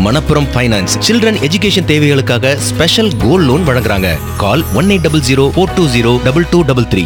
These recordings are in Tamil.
மணப்புரம் ஃபைனான்ஸ் சில்ட்ரன் எஜுகேஷன் தேவைகளுக்காக ஸ்பெஷல் கோல்ட் லோன் வழங்குறாங்க call one eight double zero four two zero double two double three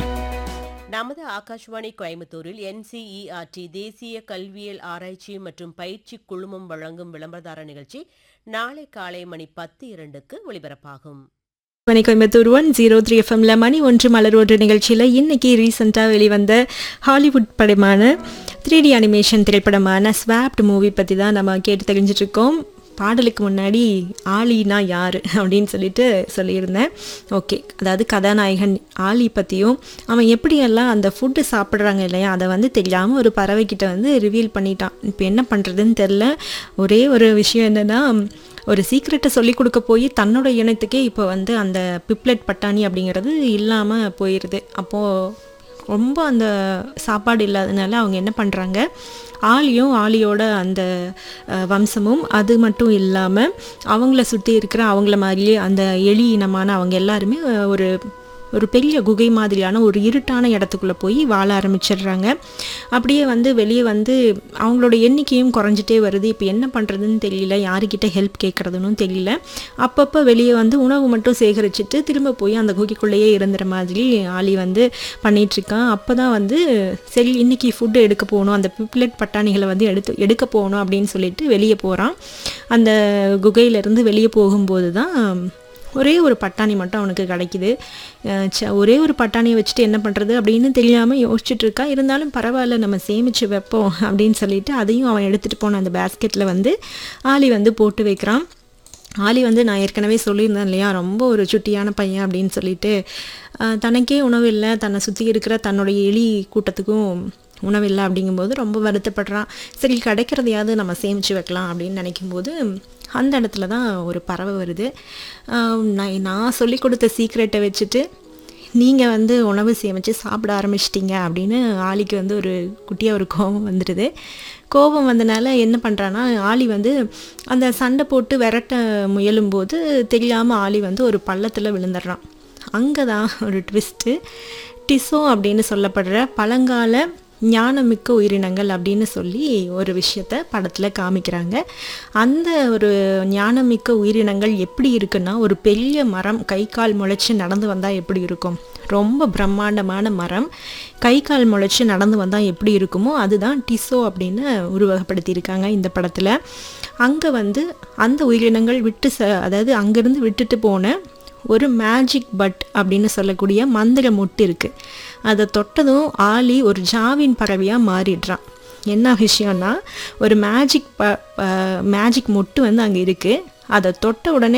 நமது ஆகாஷ்வாணி கோயம்புத்தூரில் என்சிஇஆர்டி தேசிய கல்வியல் ஆராய்ச்சி மற்றும் பயிற்சி குழுமம் வழங்கும் விளம்பரதார நிகழ்ச்சி நாளை காலை மணி பத்து இரண்டுக்கு ஒளிபரப்பாகும் மணி கோயம்புத்தூர் ஒன் ஜீரோ த்ரீ எஃப்எம்ல மணி ஒன்று மலர் ஒன்று நிகழ்ச்சியில் இன்னைக்கு ரீசெண்டாக வெளிவந்த ஹாலிவுட் படமான த்ரீ டி அனிமேஷன் திரைப்படமான ஸ்வாப்ட் மூவி பற்றி தான் நம்ம கேட்டு தெரிஞ்சிட்டு இருக்கோம் பாடலுக்கு முன்னாடி ஆலினா யார் அப்படின்னு சொல்லிட்டு சொல்லியிருந்தேன் ஓகே அதாவது கதாநாயகன் ஆலி பற்றியும் அவன் எப்படியெல்லாம் அந்த ஃபுட்டு சாப்பிட்றாங்க இல்லையா அதை வந்து தெரியாமல் ஒரு பறவைக்கிட்ட வந்து ரிவீல் பண்ணிட்டான் இப்போ என்ன பண்ணுறதுன்னு தெரில ஒரே ஒரு விஷயம் என்னென்னா ஒரு சீக்ரெட்டை சொல்லி கொடுக்க போய் தன்னோட இனத்துக்கே இப்போ வந்து அந்த பிப்லெட் பட்டாணி அப்படிங்கிறது இல்லாமல் போயிடுது அப்போது ரொம்ப அந்த சாப்பாடு இல்லாதனால அவங்க என்ன பண்ணுறாங்க ஆலியும் ஆலியோட அந்த அஹ், வம்சமும் அது மட்டும் இல்லாமல் அவங்கள சுற்றி இருக்கிற அவங்கள மாதிரியே அந்த எலி இனமான அவங்க எல்லாருமே அஹ், ஒரு ஒரு பெரிய குகை மாதிரியான ஒரு இருட்டான இடத்துக்குள்ளே போய் வாழ ஆரம்பிச்சிடுறாங்க அப்படியே வந்து வெளியே வந்து அவங்களோட எண்ணிக்கையும் குறைஞ்சிட்டே வருது இப்போ என்ன பண்ணுறதுன்னு தெரியல யாருக்கிட்ட ஹெல்ப் கேட்குறதுன்னு தெரியல அப்பப்போ வெளியே வந்து உணவு மட்டும் சேகரிச்சுட்டு திரும்ப போய் அந்த குகைக்குள்ளேயே இருந்துற மாதிரி ஆளி வந்து பண்ணிகிட்ருக்கான் அப்போ தான் வந்து சரி இன்னைக்கு ஃபுட்டு எடுக்க போகணும் அந்த பிப்லெட் பட்டாணிகளை வந்து எடுத்து எடுக்க போகணும் அப்படின்னு சொல்லிட்டு வெளியே போகிறான் அந்த குகையிலேருந்து வெளியே போகும்போது தான் ஒரே ஒரு பட்டாணி மட்டும் அவனுக்கு கிடைக்குது அஹ் ச்ச, ஒரே ஒரு பட்டாணியை வச்சுட்டு என்ன பண்ணுறது அப்படின்னு தெரியாமல் யோசிச்சுட்டு இருக்கா இருந்தாலும் பரவாயில்ல நம்ம சேமித்து வைப்போம் அப்படின்னு சொல்லிட்டு அதையும் அவன் எடுத்துகிட்டு போன அந்த பேஸ்கெட்டில் வந்து ஆளி வந்து போட்டு வைக்கிறான் ஆலி வந்து நான் ஏற்கனவே சொல்லியிருந்தேன் இல்லையா ரொம்ப ஒரு சுட்டியான பையன் அப்படின்னு சொல்லிட்டு அஹ், தனக்கே உணவு இல்லை தன்னை சுற்றி இருக்கிற தன்னுடைய எலி கூட்டத்துக்கும் உணவு இல்லை அப்படிங்கும்போது ரொம்ப வருத்தப்படுறான் சரி கிடைக்கிறதையாவது நம்ம சேமித்து வைக்கலாம் அப்படின்னு நினைக்கும்போது அந்த இடத்துல தான் ஒரு பறவை வருது அஹ், நான் நான் சொல்லி கொடுத்த சீக்ரெட்டை வச்சுட்டு நீங்கள் வந்து உணவு சேமித்து சாப்பிட ஆரம்பிச்சிட்டிங்க அப்படின்னு ஆலிக்கு வந்து ஒரு குட்டியாக ஒரு கோபம் வந்துடுது கோபம் வந்தனால என்ன பண்ணுறான்னா ஆலி வந்து அந்த சண்டை போட்டு விரட்ட முயலும்போது தெரியாமல் ஆலி வந்து ஒரு பள்ளத்தில் விழுந்துடுறான் அங்கே தான் ஒரு ட்விஸ்ட்டு டிசோ அப்படின்னு சொல்லப்படுற பழங்கால ஞானமிக்க உயிரினங்கள் அப்படின்னு சொல்லி ஒரு விஷயத்த படத்தில் காமிக்கிறாங்க அந்த ஒரு ஞானமிக்க உயிரினங்கள் எப்படி இருக்குன்னா ஒரு பெரிய மரம் கை கால் முளைச்சி நடந்து வந்தால் எப்படி இருக்கும் ரொம்ப பிரம்மாண்டமான மரம் கை கால் முளைச்சி நடந்து வந்தால் எப்படி இருக்குமோ அதுதான் டிசோ அப்படின்னு உருவகப்படுத்தியிருக்காங்க இந்த படத்தில் அங்கே வந்து அந்த உயிரினங்கள் விட்டு ச அதாவது அங்கேருந்து விட்டுட்டு போன ஒரு மேஜிக் பட் அப்படின்னு சொல்லக்கூடிய மந்திர மொட்டு இருக்குது அதை தொட்டதும் ஆலி ஒரு ஜாவின் பறவையாக மாறிடுறான் என்ன விஷயம்னா ஒரு மேஜிக் ப மேஜிக் மொட்டு வந்து அங்கே இருக்குது அதை தொட்ட உடனே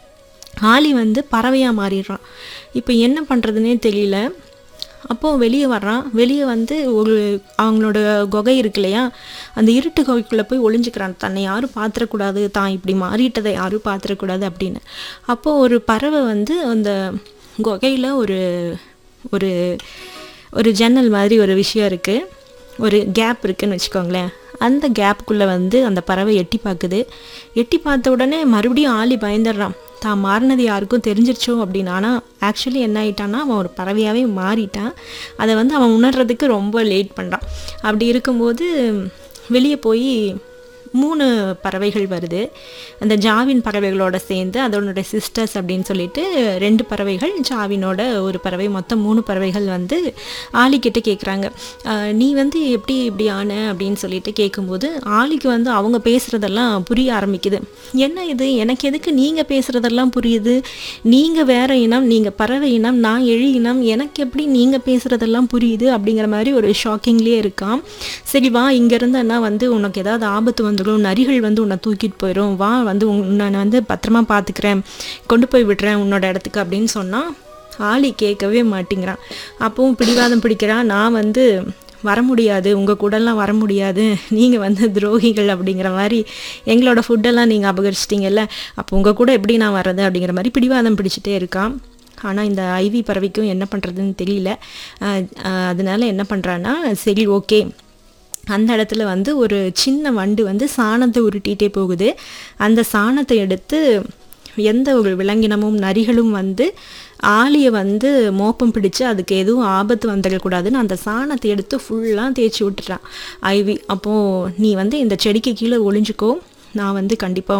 ஆலி வந்து பறவையாக மாறிடுறான் இப்போ என்ன பண்ணுறதுனே தெரியல அப்போது வெளியே வர்றான் வெளியே வந்து ஒரு அவங்களோட குகை இருக்கு இல்லையா அந்த இருட்டு குகைக்குள்ளே போய் ஒளிஞ்சுக்கிறான் தன்னை யாரும் பார்த்துடக்கூடாது தான் இப்படி மாறிட்டதை யாரும் பார்த்துடக்கூடாது அப்படின்னு அப்போது ஒரு பறவை வந்து அந்த குகையில் ஒரு ஒரு ஒரு ஜன்னல் மாதிரி ஒரு விஷயம் இருக்குது ஒரு கேப் இருக்குன்னு வச்சுக்கோங்களேன் அந்த கேப்புக்குள்ளே வந்து அந்த பறவை எட்டி பார்க்குது எட்டி பார்த்த உடனே மறுபடியும் ஆளி பயந்துடுறான் தான் மாறினது யாருக்கும் தெரிஞ்சிருச்சோ அப்படின்னு ஆனால் ஆக்சுவலி என்ன ஆயிட்டான்னா அவன் ஒரு பறவையாகவே மாறிட்டான் அதை வந்து அவன் உணர்றதுக்கு ரொம்ப லேட் பண்ணுறான் அப்படி இருக்கும்போது வெளியே போய் மூணு பறவைகள் வருது அந்த ஜாவின் பறவைகளோட சேர்ந்து அதோட சிஸ்டர்ஸ் அப்படின்னு சொல்லிட்டு ரெண்டு பறவைகள் ஜாவினோட ஒரு பறவை மொத்தம் மூணு பறவைகள் வந்து ஆலிக்கிட்ட கேட்குறாங்க நீ வந்து எப்படி இப்படி ஆன அப்படின்னு சொல்லிட்டு கேட்கும்போது ஆலிக்கு வந்து அவங்க பேசுகிறதெல்லாம் புரிய ஆரம்பிக்குது என்ன இது எனக்கு எதுக்கு நீங்கள் பேசுகிறதெல்லாம் புரியுது நீங்கள் வேற இனம் நீங்கள் பறவை இனம் நான் எழி இனம் எனக்கு எப்படி நீங்கள் பேசுகிறதெல்லாம் புரியுது அப்படிங்கிற மாதிரி ஒரு ஷாக்கிங்லேயே இருக்கான் சரி வா இங்கேருந்து என்ன வந்து உனக்கு ஏதாவது ஆபத்து வந்துடும் நரிகள் வந்து உன்னை தூக்கிட்டு போயிடும் வா வந்து உன்னை நான் வந்து பத்திரமா பார்த்துக்கிறேன் கொண்டு போய் விடுறேன் உன்னோட இடத்துக்கு அப்படின்னு சொன்னால் ஆளி கேட்கவே மாட்டேங்கிறான் அப்பவும் பிடிவாதம் பிடிக்கிறான் நான் வந்து வர முடியாது உங்கள் கூடலாம் வர முடியாது நீங்கள் வந்து துரோகிகள் அப்படிங்கிற மாதிரி எங்களோட ஃபுட்டெல்லாம் நீங்கள் அபகரிச்சிட்டிங்கல்ல அப்போ உங்கள் கூட எப்படி நான் வர்றது அப்படிங்கிற மாதிரி பிடிவாதம் பிடிச்சிட்டே இருக்கான் ஆனால் இந்த ஐவி பறவைக்கும் என்ன பண்ணுறதுன்னு தெரியல அஹ் அஹ் அதனால என்ன பண்ணுறான்னா சரி ஓகே அந்த இடத்துல வந்து ஒரு சின்ன வண்டு வந்து சாணத்தை உருட்டிகிட்டே போகுது அந்த சாணத்தை எடுத்து எந்த ஒரு விலங்கினமும் நரிகளும் வந்து ஆலியை வந்து மோப்பம் பிடிச்சு அதுக்கு எதுவும் ஆபத்து வந்துடக்கூடாதுன்னு அந்த சாணத்தை எடுத்து ஃபுல்லாக தேய்ச்சி விட்டுறான் ஐவி அப்போது நீ வந்து இந்த செடிக்கு கீழே ஒளிஞ்சுக்கோ நான் வந்து கண்டிப்பாக